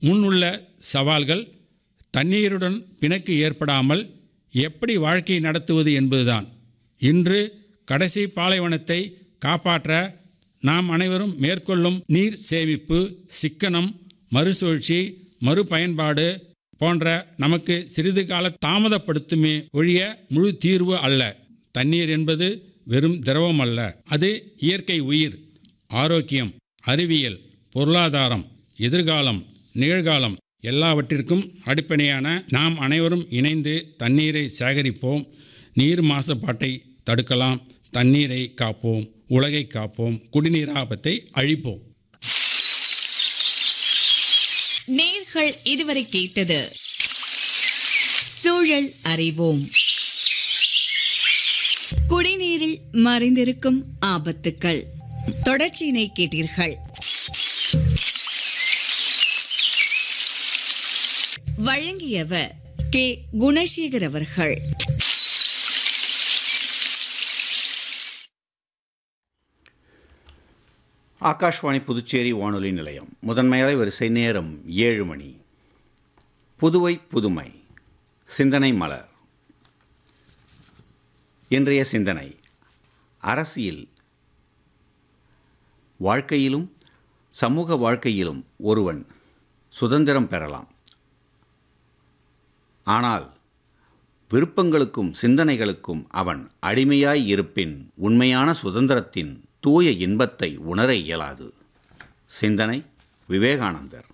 முன்னுள்ள சவால்கள் தண்ணீருடன் பிணக்கு ஏற்படாமல் எப்படி வாழ்க்கை நடத்துவது என்பதுதான் இன்று கடைசி பாலைவனத்தை காப்பாற்ற நாம் அனைவரும் மேற்கொள்ளும் நீர் சேமிப்பு சிக்கனம் மறுசுழற்சி மறுபயன்பாடு போன்ற நமக்கு சிறிது கால தாமதப்படுத்துமே ஒழிய முழு தீர்வு அல்ல தண்ணீர் என்பது வெறும் திரவம் அல்ல அது இயற்கை உயிர் ஆரோக்கியம் அறிவியல் பொருளாதாரம் எதிர்காலம் நிகழ்காலம் எல்லாவற்றிற்கும் அடிப்படையான நாம் அனைவரும் இணைந்து தண்ணீரை சேகரிப்போம் நீர் மாசுபாட்டை தடுக்கலாம் தண்ணீரை காப்போம் உலகை காப்போம் குடிநீர் ஆபத்தை அழிப்போம் நேர்கள் இதுவரை கேட்டது சூழல் அறிவோம் குடிநீரில் மறைந்திருக்கும் ஆபத்துக்கள் தொடர்ச்சியினை கேட்டீர்கள் வழங்கியவர் கே குணசேகர் அவர்கள் ஆகாஷ்வாணி புதுச்சேரி வானொலி நிலையம் முதன்மையாலை வரிசை நேரம் ஏழு மணி புதுவை புதுமை சிந்தனை மலர் இன்றைய சிந்தனை அரசியல் வாழ்க்கையிலும் சமூக வாழ்க்கையிலும் ஒருவன் சுதந்திரம் பெறலாம் ஆனால் விருப்பங்களுக்கும் சிந்தனைகளுக்கும் அவன் அடிமையாய் இருப்பின் உண்மையான சுதந்திரத்தின் தூய இன்பத்தை உணர இயலாது சிந்தனை விவேகானந்தர்